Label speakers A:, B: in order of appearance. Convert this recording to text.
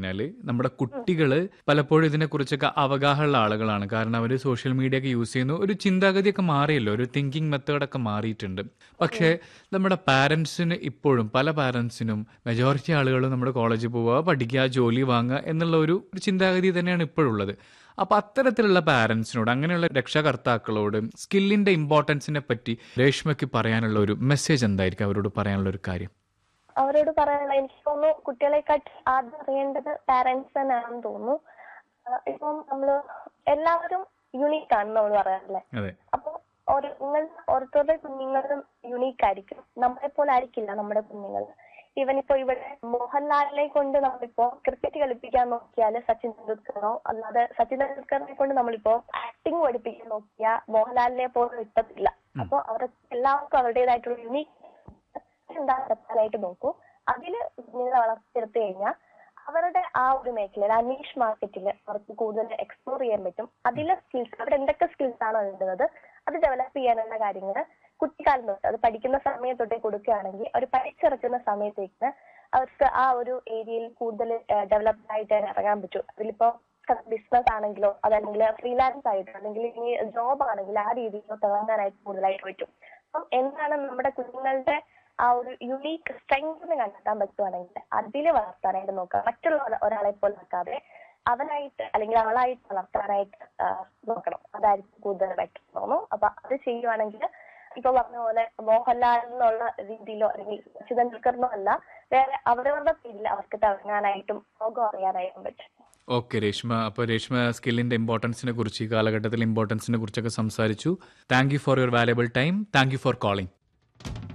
A: കഴിഞ്ഞാൽ നമ്മുടെ കുട്ടികൾ പലപ്പോഴും ഇതിനെക്കുറിച്ചൊക്കെ അവഗാഹമുള്ള ആളുകളാണ് കാരണം അവർ സോഷ്യൽ മീഡിയ ഒക്കെ യൂസ് ചെയ്യുന്നു ഒരു ചിന്താഗതിയൊക്കെ മാറിയല്ലോ ഒരു തിങ്കിങ് മെത്തേഡൊക്കെ മാറിയിട്ടുണ്ട് പക്ഷേ നമ്മുടെ പാരൻസിന് ഇപ്പോഴും പല പാരൻസിനും മെജോറിറ്റി ആളുകളും നമ്മുടെ കോളേജിൽ പോവുക പഠിക്കുക ജോലി വാങ്ങുക എന്നുള്ള ഒരു ഒരു ചിന്താഗതി തന്നെയാണ് ഇപ്പോഴുള്ളത് അപ്പൊ അത്തരത്തിലുള്ള പാരന്റ്സിനോട് അങ്ങനെയുള്ള രക്ഷകർത്താക്കളോട് സ്കില്ലിന്റെ ഇമ്പോർട്ടൻസിനെ പറ്റി രേഷ്മയ്ക്ക് പറയാനുള്ള ഒരു മെസ്സേജ് എന്തായിരിക്കും അവരോട് പറയാനുള്ള ഒരു കാര്യം
B: അവരോട് പറയാനുള്ള എനിക്ക് തോന്നുന്നു കുട്ടികളെക്കാട്ട് ആദ്യം അറിയേണ്ടത് പാരന്റ്സ് തന്നെയാണെന്ന് തോന്നുന്നു ആ, ഇപ്പം നമ്മള് എല്ലാവരും യുണീക്ക് ആണ് നമ്മൾ പറയാറില്ലേ
A: അതെ
B: അപ്പൊ ഒരു നിങ്ങൾ ഓരോരുത്തരുടെ കുഞ്ഞുങ്ങളും യുണീക്ക് ആയിരിക്കും നമ്മളെ പോലെ ആയിരിക്കില്ല നമ്മുടെ കുഞ്ഞുങ്ങൾ ഈവൻ ഇപ്പൊ ഇവിടെ മോഹൻലാലിനെ കൊണ്ട് നമ്മളിപ്പോ ക്രിക്കറ്റ് കളിപ്പിക്കാൻ നോക്കിയാല് സച്ചിൻ തെണ്ടുൽക്കറോ അല്ലാതെ സച്ചിൻ തെണ്ടുൽക്കറിനെ കൊണ്ട് നമ്മളിപ്പോ ആക്ടിങ് പഠിപ്പിക്കാൻ നോക്കിയാൽ മോഹൻലാലിനെ പോലെ കിട്ടത്തില്ല അപ്പൊ അവർക്ക് എല്ലാവർക്കും അവരുടേതായിട്ടുള്ള യുണീക്ക് എന്താ നടത്താനായിട്ട് നോക്കൂ അതില് കുഞ്ഞുങ്ങളെ വളർത്തിയെടുത്തു കഴിഞ്ഞാൽ അവരുടെ ആ ഒരു മേഖലയിൽ ആ നീഷ് മാർക്കറ്റിൽ അവർക്ക് കൂടുതൽ എക്സ്പ്ലോർ ചെയ്യാൻ പറ്റും അതിലെ സ്കിൽസ് അവിടെ എന്തൊക്കെ സ്കിൽസ് ആണോ വേണ്ടുന്നത് അത് ഡെവലപ്പ് ചെയ്യാനുള്ള കാര്യങ്ങൾ കുട്ടിക്കാലം തൊട്ട് അത് പഠിക്കുന്ന സമയം തൊട്ടേ കൊടുക്കുകയാണെങ്കിൽ അവർ പഠിച്ചിറക്കുന്ന സമയത്തേക്ക് അവർക്ക് ആ ഒരു ഏരിയയിൽ കൂടുതൽ ഡെവലപ്ഡ് ആയിട്ട് ഇറങ്ങാൻ പറ്റും അതിലിപ്പോ ബിസിനസ് ആണെങ്കിലോ അതല്ലെങ്കിൽ ഫ്രീലാൻസ് ആയിട്ടോ അല്ലെങ്കിൽ ഇനി ജോബ് ആണെങ്കിലോ ആ രീതിയിലോ തുടങ്ങാനായിട്ട് കൂടുതലായിട്ട് പറ്റും അപ്പം എന്താണ് നമ്മുടെ കുഞ്ഞുങ്ങളുടെ ആ ഒരു യുണീക്ക് സ്ട്രെങ്ത് കണ്ടെത്താൻ പറ്റുവാണെങ്കിൽ അതിൽ വളർത്താനായിട്ട് നോക്കുക മറ്റുള്ള ഒരാ- ഒരാളെ പോലെ നോക്കാതെ അവനായിട്ട് അല്ലെങ്കിൽ അവളായിട്ട് വളർത്താനായിട്ട് ആ, നോക്കണം അതായിരിക്കും കൂടുതൽ ബെറ്റർ തോന്നുന്നു അപ്പൊ അത് ചെയ്യുവാണെങ്കിൽ ഇപ്പൊ പറഞ്ഞ പോലെ മോഹൻലാൽ എന്നുള്ള രീതിയിലോ അല്ലെങ്കിൽ സച്ചിൻ തെണ്ടുൽക്കറിനോ അല്ല വേറെ അവരവരുടെ പേരിൽ അവർക്ക് തിളങ്ങാനായിട്ടും ലോകം അറിയാനായിട്ടും പറ്റും
A: ഓക്കെ രേഷ്മ അപ്പോൾ രേഷ്മ സ്കില്ലിന്റെ ഇമ്പോർട്ടൻസിനെ കുറിച്ച് ഈ കാലഘട്ടത്തിൽ ഇമ്പോർട്ടൻസിനെ കുറിച്ചൊക്കെ സംസാരിച്ചു thank you for your valuable time thank you for calling